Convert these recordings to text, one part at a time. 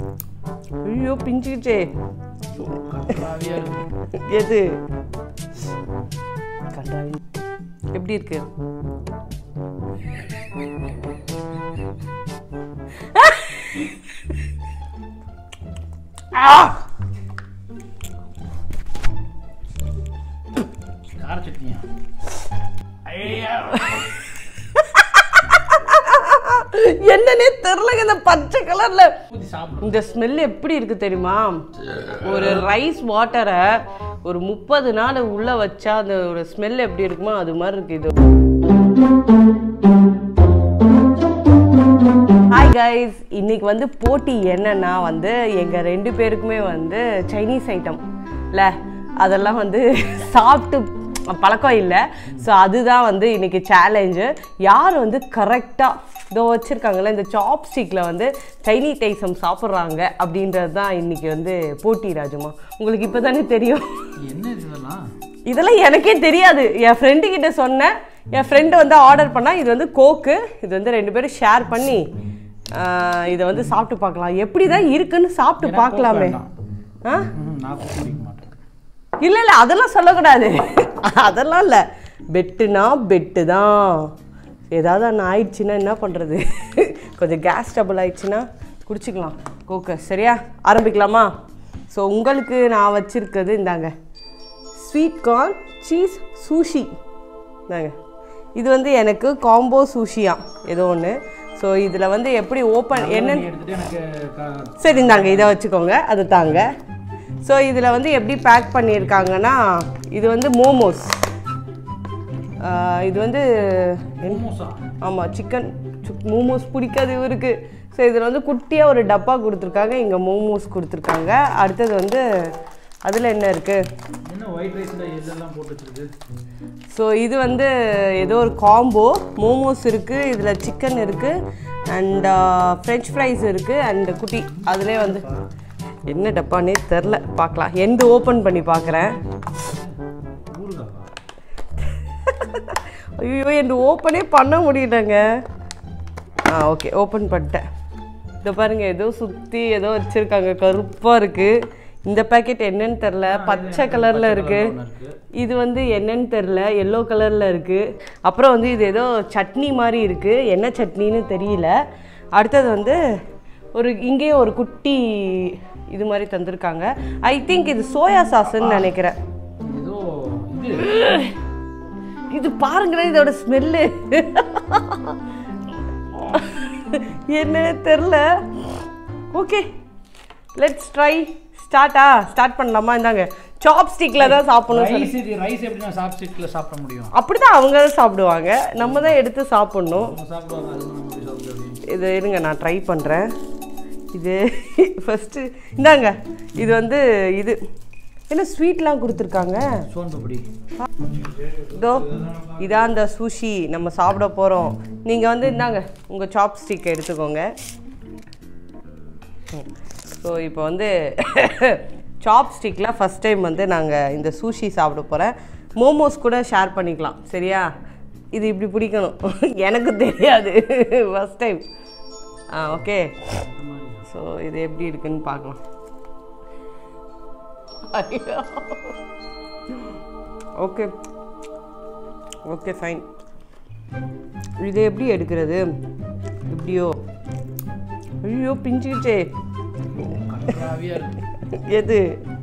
ஐயோ பிஞ்சுக்கிச்சே கன்றாவியா இருக்கு எது கண்டாவி எப்படி இருக்கு கார சட்னியா ஐயா என்னன்னே தெரிலங்க இந்த பச்சை கலர்ல ஊற்றி சாப்பிடும் இந்த ஸ்மெல் எப்படி இருக்கு தெரியுமா ஒரு ரைஸ் வாட்டரை ஒரு முப்பது நாள் உள்ள வச்சா அந்த ஒரு ஸ்மெல் எப்படி இருக்குமோ அது மாதிரி இருக்கு இது ஹாய் கைஸ் இன்னைக்கு வந்து போட்டி என்னன்னா வந்து எங்க ரெண்டு பேருக்குமே வந்து சைனீஸ் ஐட்டம் இல்ல அதெல்லாம் வந்து சாப்பிட்டு பழக்கம் இல்லை ஸோ அதுதான் வந்து இன்னைக்கு சேலஞ்சு யார் வந்து கரெக்டாக இதோ வச்சுருக்காங்கல்ல இந்த சாப்ஸ்டிக்கில் வந்து சைனீஸ் ஐட்டம் சாப்பிட்றாங்க அப்படின்றது தான் இன்னைக்கு வந்து போட்டி ராஜுமா உங்களுக்கு இப்போ தானே தெரியும் என்ன இது இதெல்லாம் இதெல்லாம் எனக்கே தெரியாது என் ஃப்ரெண்டு கிட்ட சொன்னேன் என் ஃப்ரெண்டு வந்து ஆர்டர் பண்ணா இது வந்து கோக்கு இது வந்து ரெண்டு பேரும் ஷேர் பண்ணி ஆஹ், இதை வந்து சாப்பிட்டு பார்க்கலாம் எப்படி தான் இருக்குன்னு சாப்பிட்டு எனக்கு பார்க்கலாமே வேண்டாம். ஆ ம், நான் குடிக்க மாட்டேன் இல்லை இல்லை அதெல்லாம் சொல்லக்கூடாது அதெல்லாம் இல்லை பெட்டுனா பெட்டு தான் ஏதாவது ஒன்று ஆயிடுச்சுன்னா என்ன பண்ணுறது கொஞ்சம் கேஸ் டபுள் ஆயிடுச்சுன்னா குடிச்சிக்கலாம் கோக்கு சரியா ஆரம்பிக்கலாமா ஸோ உங்களுக்கு நான் வச்சுருக்கிறது இந்தாங்க ஸ்வீட் கார்ன் சீஸ் சூஷி இந்தாங்க இது வந்து எனக்கு காம்போ சூஷியா ஏதோ ஒன்று ஸோ இதில் வந்து எப்படி ஓப்பன் என்ன நீ எடுத்துட்டு எனக்கு க- சரி இந்தாங்க இதை வச்சுக்கோங்க அது தாங்க ஸோ இதில் வந்து எப்படி பேக் பண்ணியிருக்காங்கன்னா இது வந்து மோமோஸ் இது வந்து மோமோஸா ஆமாம் சிக்கன் மோமோஸ் பிடிக்காது இவருக்கு ஸோ இதில் வந்து குட்டியாக ஒரு டப்பா கொடுத்துருக்காங்க இங்கே மோமோஸ் கொடுத்துருக்காங்க அடுத்தது வந்து அதில் என்ன இருக்குது என்ன ஒயிட் ரைஸ்ல எதெல்லாம் போட்டு வச்சிருக்கு ஸோ இது வந்து ஏதோ ஒரு காம்போ மோமோஸ் இருக்குது இதில் சிக்கன் இருக்குது அண்ட் ஃப்ரெஞ்ச் ஃப்ரைஸ் இருக்குது அண்ட் குட்டி அதிலே வந்து என்ன டப்பானே தெரில பார்க்கலாம் எந்த ஓப்பன் பண்ணி பார்க்குறேன் ஊறுகாவா ஐயோ எந்த ஓப்பனே பண்ண முடியலங்க ஆ ஓகே ஓப்பன் பண்ணிட்டேன் இதை பாருங்க ஏதோ சுற்றி ஏதோ வச்சுருக்காங்க கருப்பாக இருக்குது இந்த பேக்கெட் என்னன்னு தெரில பச்சை கலரில் இருக்குது ஒன்று இருக்கு இது வந்து என்னன்னு தெரில எல்லோ கலரில் இருக்குது அப்புறம் வந்து இது ஏதோ சட்னி மாதிரி இருக்குது என்ன சட்னின்னு தெரியல அடுத்தது வந்து ஒரு இங்கேயே ஒரு குட்டி இது மாதிரி தந்திருக்காங்க ஐ திங்க் இது சோயா சாஸ்ன்னு நினைக்கிறேன் ஏதோ இது இது பாருங்களேன் இதோட ஸ்மெல்லு என்னன்னு தெரில ஓகே லெட்ஸ் ட்ரை ஸ்டார்ட்டா ஸ்டார்ட் பண்ணலாமா இந்தாங்க சாப்ஸ்டிக்கில் தான் சாப்பிடணும் சொல்லி ரைஸ் இது ரைஸ் எப்படி நான் சாப்ஸ்டிக்ல சாப்பிட முடியும் அப்படிதான் அவங்க சாப்பிடுவாங்க நம்ம தான் எடுத்து சாப்பிடணும் அவங்க சாப்பிடுவாங்க அது நம்ம எப்படி சாப்பிட முடியும் இது இருங்க நான் ட்ரை பண்ணுறேன் இது ஃபஸ்ட்டு இந்தாங்க இது வந்து இது என்ன ஸ்வீட்லாம் கொடுத்துருக்காங்க சோன் பப்படி இதோ இதான் அந்த சுஷி நம்ம சாப்பிட போகிறோம் நீங்கள் வந்து இந்தாங்க உங்கள் சாப்ஸ்டிக் எடுத்துக்கோங்க ஸோ இப்போ வந்து சாப்ஸ்டிக்கில் ஃபஸ்ட் டைம் வந்து நாங்கள் இந்த சூஷி சாப்பிட போகிறேன் மோமோஸ் கூட ஷேர் பண்ணிக்கலாம் சரியா இது இப்படி பிடிக்கணும் எனக்கு தெரியாது ஃபஸ்ட் டைம் ஆ ஓகே ஸோ இது எப்படி இருக்குன்னு பார்க்கலாம் ஓகே ஓகே ஃபைன் இது எப்படி எடுக்கிறது இப்படியோ ஐயோ பிஞ்சுக்கிச்சே கன்றாவியா இருக்கு எது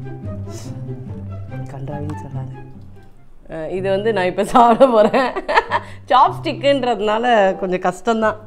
கன்றாவின்னு சொல்லாது அஹ் இது வந்து நான் இப்போ சாப்பிட போகிறேன் சாப்ஸ்டிக்குன்றதுனால கொஞ்சம் கஷ்டம்தான்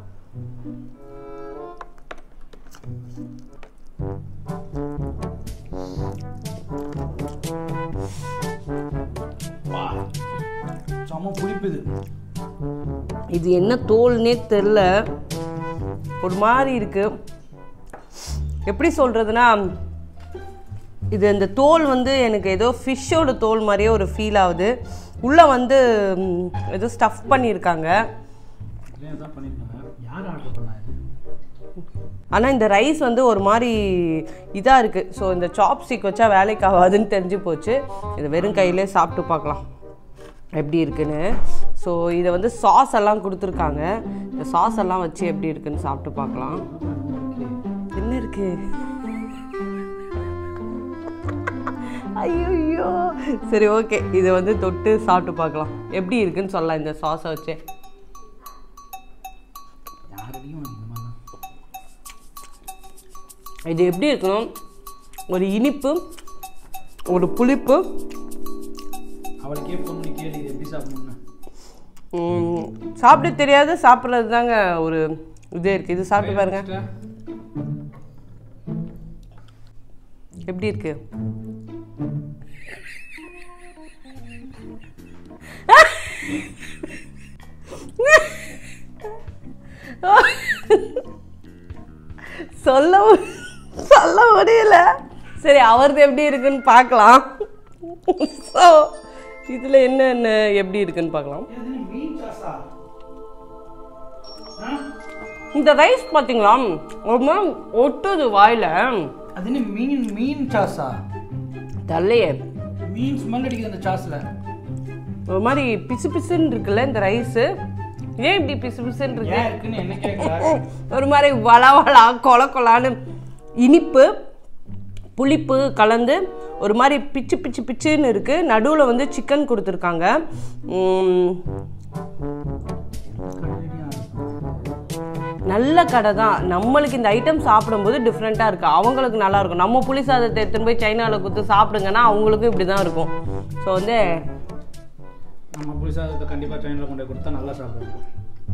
வா செம்ம புளிப்பு இது இது என்ன தோல்னே தெரில ஒரு மாதிரி இருக்கு எப்படி சொல்கிறதுனா இது இந்த தோல் வந்து எனக்கு ஏதோ ஃபிஷ்ஷோட தோல் மாதிரியே ஒரு ஃபீல் ஆகுது உள்ளே வந்து ம், ஏதோ ஸ்டஃப் பண்ணியிருக்காங்க இதே தான் பண்ணியிருக்காங்க யார் ஆர்டர் பண்ணா இது ஆனால் இந்த ரைஸ் வந்து ஒரு மாதிரி இதாக இருக்குது ஸோ இந்த சாப்ஸ்டிக் வச்சா வேலைக்கு ஆகாதுன்னு தெரிஞ்சு போச்சு இதை வெறும் கையிலே சாப்பிட்டு பார்க்கலாம் எப்படி இருக்குன்னு ஸோ இதை வந்து சாஸ் எல்லாம் கொடுத்துருக்காங்க இந்த சாஸ் எல்லாம் வச்சு எப்படி இருக்குன்னு சாப்பிட்டு பார்க்கலாம் என்ன இருக்கு ஐயோ சரி ஓகே இதை வந்து தொட்டு சாப்பிட்டு பார்க்கலாம் எப்படி இருக்குன்னு சொல்லலாம் இந்த சாஸை வச்சு யாரடியும் உனக்கு இந்த மாதிரிலாம் இது எப்படி இருக்கணும் ஒரு இனிப்பு ஒரு புளிப்பு அவளுக்கே ஃபோன் பண்ணி கேளு இது எப்படி சாப்பிடணும்னு ம், சாப்பிட தெரியாத சாப்பிட்றது தாங்க ஒரு இதே இருக்குது இது சாப்பிட்டு பாருங்க Extra. எப்படி இருக்கு சொல்ல மு- சொல்ல முடியல சரி அவரது எப்படி இருக்குன்னு பார்க்கலாம் ஸோ இதில் என்னென்ன எப்படி இருக்குன்னு பார்க்கலாம் இது மீன் சாஸா ஆ? இந்த ரைஸ் பார்த்தீங்களா ஒரு மாதிரி ஒட்டுது வாயில் அது என்ன மீன் மீன் சாஸா தள்ளையே மீன் ஸ்மெல் அடிக்குது அந்த சாஸ்ல ஒரு மாதிரி பிசு பிசுன்னு இருக்குல்ல இந்த ரைஸு ஏன் இப்படி பிசு பிசுன்னு இருக்கு ஏன் இருக்குன்னு என்ன கேட்கல ஒரு மாதிரி வள வளா கொல கொலான்னு இனிப்பு புளிப்பு கலந்து ஒரு மாதிரி பிச்சு பிச்சு பிச்சுன்னு இருக்கு நடுவில் வந்து சிக்கன் கொடுத்துருக்காங்க உம், நல்ல கடை தான் நம்மளுக்கு இந்த ஐட்டம் சாப்பிடும்போது டிஃப்ரெண்ட்டாக இருக்குது அவங்களுக்கு நல்லா இருக்கும் நம்ம புளி சாதத்தை எடுத்துன்னு போய் சைனாவில் கொடுத்து சாப்பிடுங்கன்னா அவங்களுக்கும் இப்படி தான் இருக்கும் ஸோ வந்து நம்ம புளி சாதத்தை கண்டிப்பா ட்ரெயினில் கொண்டு போய் கொடுத்தா நல்லா சாப்பிடுவோம்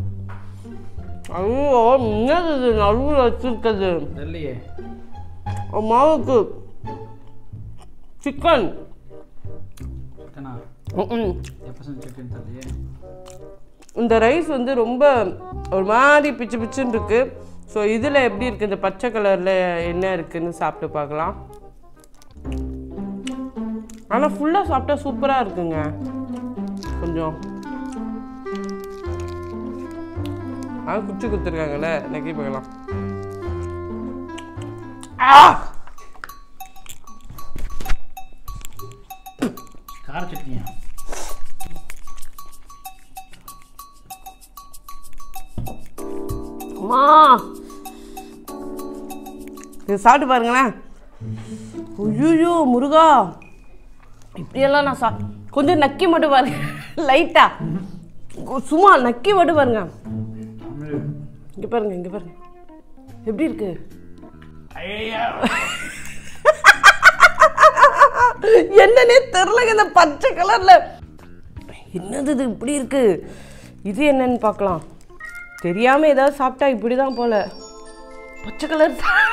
ஐயோ என்னது இது நடுவில் வச்சுருக்குது தெரியலையே மாவுக்கு சிக்கன் சிக்கனா ம் எப்போ செஞ்ச சிக்கன் தெரியலையே இந்த ரைஸ் வந்து ரொம்ப ஒரு மாதிரி பிச்சு பிச்சுன்னு இருக்கு ஸோ இதில் எப்படி இருக்குது இந்த பச்சை கலரில் என்ன இருக்குன்னு சாப்பிட்டு பார்க்கலாம் ஆனால் ஃபுல்லாக சாப்பிட்டா சூப்பராக இருக்குங்க கொஞ்சம் ஆ குச்சி குத்துருக்காங்கல்ல நக்கி பார்க்கலாம் ஆ கார சட்னியா அம்மா இது சாப்பிட்டு பாருங்களேன் ஐயோ முருகா இப்படியெல்லாம் நான் சா கொஞ்சம் நக்கி மட்டும் பாருங்க லைட்டா சும்மா நக்கி மட்டும் பாருங்க தமிழ் இங்க பாருங்க இங்க பாருங்க எப்படி இருக்கு ஐயா என்னன்னே தெரிலங்க இந்த பச்சை கலர்ல என்னது இது இப்படி இருக்கு இது என்னன்னு பார்க்கலாம் தெரியாம ஏதாவது சாப்பிட்டா இப்படிதான் போல பச்சை கலர்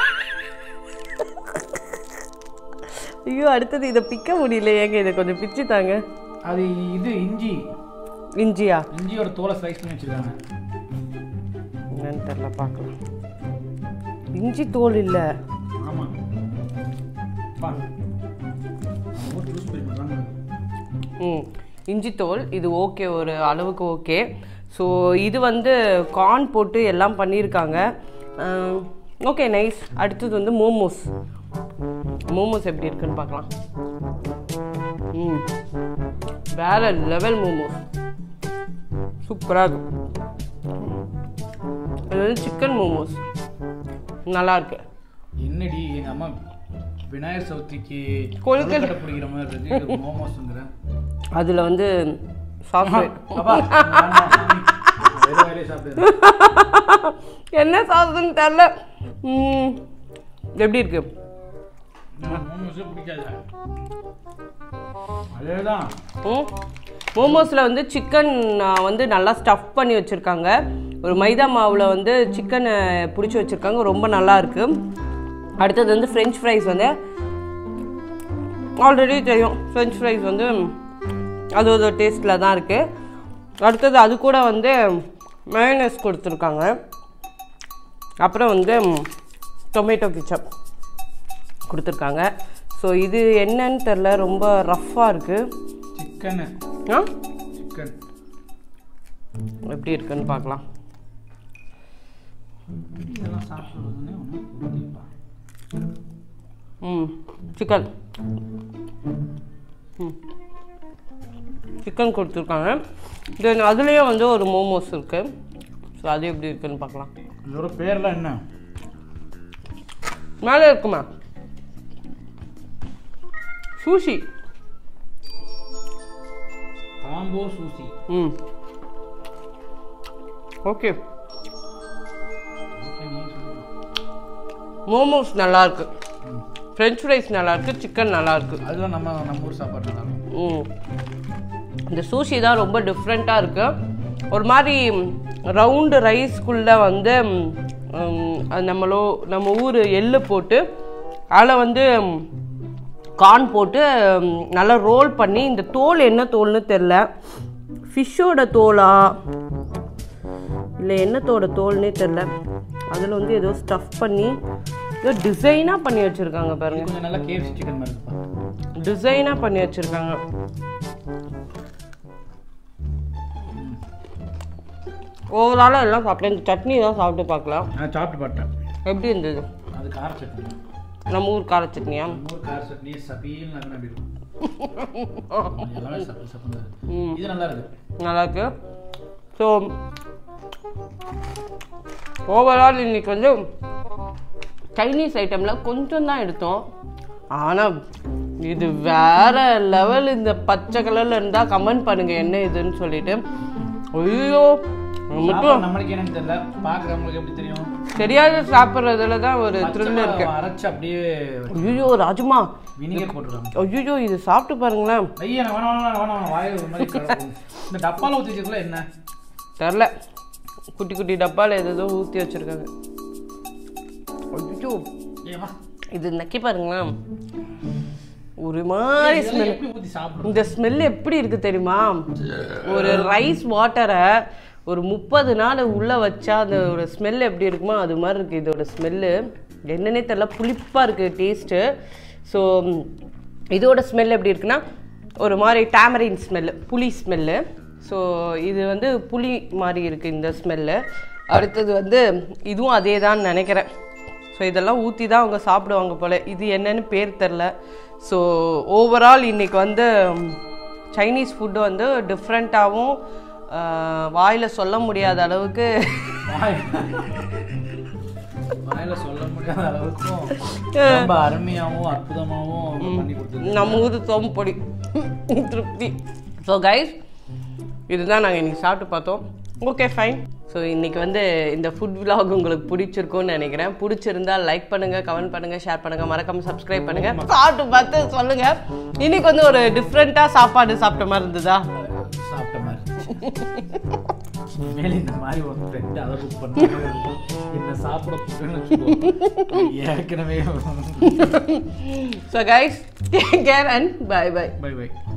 ஐயோ அடுத்தது இதை பிக்க முடியல ஏங்க இதை கொஞ்சம் பிச்சு தாங்க அது இது இஞ்சி இஞ்சியா இஞ்சியோட தோலை ஸ்லைஸ் பண்ணி வச்சிருக்காங்க என்னன்னு தெரில பார்க்கலாம் இஞ்சி தோல் இல்லை ஆமா பா ரொம்ப ஜூஸ் பண்ணி பண்ணுறாங்க ம் இஞ்சி தோல் இது ஓகே ஒரு அளவுக்கு ஓகே ஸோ இது வந்து கார்ன் போட்டு எல்லாம் பண்ணியிருக்காங்க ஓகே நைஸ் அடுத்தது வந்து மோமோஸ் மோமோஸ் எப்படி இருக்குன்னு பார்க்கலாம் ம் வேற லெவல் மோமோஸ் சூப்பராக இருக்கும் இது வந்து சிக்கன் மோமோஸ் நல்லா இருக்கு என்னடி எங்க அம்மா விநாயகர் சதுர்த்திக்கு கொழுக்கட்டை. கொழுக்கட்டை பிடிக்கிற மாதிரி இருக்கு இது மோமோஸ்ங்கிற அதில் வந்து சாக்லேட் அப்பா வேற வேலையை சாப்பிடு என்ன சாப்பிடுன்னு தெரில ம், எப்படி இருக்கு மோமோஸே பிடிக்காது அதேதான் ம் மோமோஸில் வந்து சிக்கன் வந்து நல்லா ஸ்டஃப் பண்ணி வச்சுருக்காங்க ஒரு மைதா மாவில் வந்து சிக்கனை பிடிச்சி வச்சுருக்காங்க ரொம்ப நல்லா இருக்கு அடுத்தது வந்து ஃப்ரெஞ்ச் ஃப்ரைஸ் வந்து ஆல்ரெடி தெரியும் ஃப்ரெஞ்ச் ஃப்ரைஸ் வந்து அது ஒரு டேஸ்ட்டில் தான் இருக்குது அடுத்தது அது கூட வந்து மயோனஸ் கொடுத்துருக்காங்க அப்புறம் வந்து டொமேட்டோ கிச்சப் கொடுத்துருக்காங்க ஸோ இது என்னன்னு தெரில ரொம்ப ரஃப்பாக இருக்குது சிக்கனு ஆ சிக்கன் எப்படி இருக்குன்னு பார்க்கலாம் இதெல்லாம் சாப்பிட்றதுன்னே ஒன்றும் புரியலப்பா ம் சிக்கன் ம் சிக்கன் கொடுத்துருக்காங்க தென் அதுலேயும் வந்து ஒரு மோமோஸ் இருக்குது ஸோ அது எப்படி இருக்குன்னு பார்க்கலாம் இதோட பேர்லாம் என்ன மேலே இருக்குமா சூஷி காம்போ சூசி ம் ஓகே ஓகே நீ சொல்லு மோமோஸ் நல்லா இருக்கு ஃப்ரெஞ்ச் ஃப்ரைஸ் நல்லா இருக்கு சிக்கன் நல்லா இருக்கு அதெல்லாம் நம்ம நம்ம ஊர் சாப்பாடு நல்லா இருக்கும் ம் இந்த சூஷி தான் ரொம்ப டிஃப்ரெண்ட்டாக இருக்கு ஒரு மாதிரி ரவுண்டு ரைஸ்க்குள்ளே வந்து ம், அது நம்மளோ நம்ம ஊர் எள்ளு போட்டு அதில் வந்து கார்ன் போட்டு ம், நல்லா ரோல் பண்ணி இந்த தோல் என்ன தோல்னு தெரில ஃபிஷ்ஷோட தோலா இல்லை என்னத்தோட தோல்னே தெரில அதில் வந்து ஏதோ ஸ்டஃப் பண்ணி ஏதோ டிசைனாக பண்ணி வச்சுருக்காங்க இது பாருங்க கொஞ்சம் நல்லா கேஎஃப்சி சிக்கன் மாதிரி இருக்குப்பா டிசைனாக பண்ணி வச்சுருக்காங்க ஓவராலாக எல்லாம் சாப்பிட்டேன் இந்த சட்னி தான் சாப்பிட்டு பார்க்கலாம் நான் சாப்பிட்டு பார்த்தேன் எப்படி இருந்தது அது கார சட்னி நம்ம ஊர் கார சட்னியா நம்ம ஊர் கார சட்னி சபீல் நல்லா அப்படி இருக்கும் எல்லாமே சப்பு சப்பு இது நல்லா இருக்கு நல்லா இருக்கு ஸோ ஓவரால் இன்னைக்கு வந்து சைனீஸ் ஐட்டமில் கொஞ்சம் தான் எடுத்தோம் ஆனால் இது வேற லெவல் இந்த பச்சை கலரில் இருந்தால் கமெண்ட் பண்ணுங்க என்ன இதுன்னு சொல்லிட்டு ஐயோ மட்டும் சாப்பிட நம்மளுக்கு எனக்கு தெரியல பாக்குறவங்களுக்கு எப்படி தெரியும் தெரியாத சாப்பிட்றதுல தான் ஒரு பச்சை த்ரில் இருக்கு மிளகாய் அரைச்சு அப்படியே ஐயோ ராஜுமா வினிகர் போட்டுருக்காங்க ஐயோ இது சாப்பிட்டு பாருங்களேன் ஐயா நான் வேணாம் வேணாம் வேணாம் வேணாம் வாய் ஒரு மாதிரி கலக்கும். இந்த டப்பால ஊற்றி வச்சிருக்கல என்ன தெரில குட்டி குட்டி டப்பாவில் எதோ ஊற்றி வச்சிருக்காங்க ஐயோ ஏமா இது நக்கி பாருங்களேன் ஒரு மாதிரி ஸ்மெல் எப்படி ஊற்றி சாப்பிடும் இந்த ஸ்மெல் எப்படி இருக்கு தெரியுமா ஒரு ரைஸ் வாட்டரை ஒரு முப்பது நாள் உள்ளே வச்சா அந்த ஒரு ஸ்மெல் எப்படி இருக்குமோ அது மாதிரி இருக்குது இதோட ஸ்மெல்லு என்னன்னே தெரில புளிப்பாக இருக்குது டேஸ்ட்டு ஸோ இதோட ஸ்மெல் எப்படி இருக்குன்னா ஒரு மாதிரி டேமரின் ஸ்மெல்லு புளி ஸ்மெல்லு ஸோ இது வந்து புளி மாதிரி இருக்குது இந்த ஸ்மெல்லு அடுத்தது வந்து இதுவும் அதே தான் நினைக்கிறேன் ஸோ இதெல்லாம் ஊற்றி தான் அவங்க சாப்பிடுவாங்க போல் இது என்னன்னு பேர் தெரில ஸோ ஓவரால் இன்னைக்கு வந்து சைனீஸ் ஃபுட்டு வந்து டிஃப்ரெண்ட்டாகவும் வாயில் சொல்ல முடியாத அளவுக்கு வாய் வாயில சொல்ல முடியாத அளவுக்கும் ரொம்ப அருமையாகவும் அற்புதமாகவும் பண்ணி கொடுத்தது நம்ம ஊர் சோம்பொடி திருப்தி ஸோ கைஸ் இதுதான் நாங்கள் இன்னைக்கு சாப்பிட்டு பார்த்தோம் ஓகே ஃபைன் ஸோ இன்னைக்கு வந்து இந்த ஃபுட் vlog உங்களுக்கு பிடிச்சிருக்கும்னு நினைக்கிறேன் பிடிச்சிருந்தா லைக் பண்ணுங்க கமெண்ட் பண்ணுங்க ஷேர் பண்ணுங்க மறக்காம சப்ஸ்கிரைப் பண்ணுங்க சாப்பிட்டு பார்த்து சொல்லுங்க இன்னைக்கு வந்து ஒரு டிஃப்ரெண்ட்டாக சாப்பாடு சாப்பிட்ட மாதிரி இருந்ததா சாப்பிட்ட மாதிரி மேலே இந்த மாதிரி ஒரு ஃப்ரெண்ட் அதை புக் பண்ணாங்க என்ன சாப்பிட கூப்பிட்டுன்னு வச்சுக்கோ. ஏற்கனவே so guys take care and bye bye bye by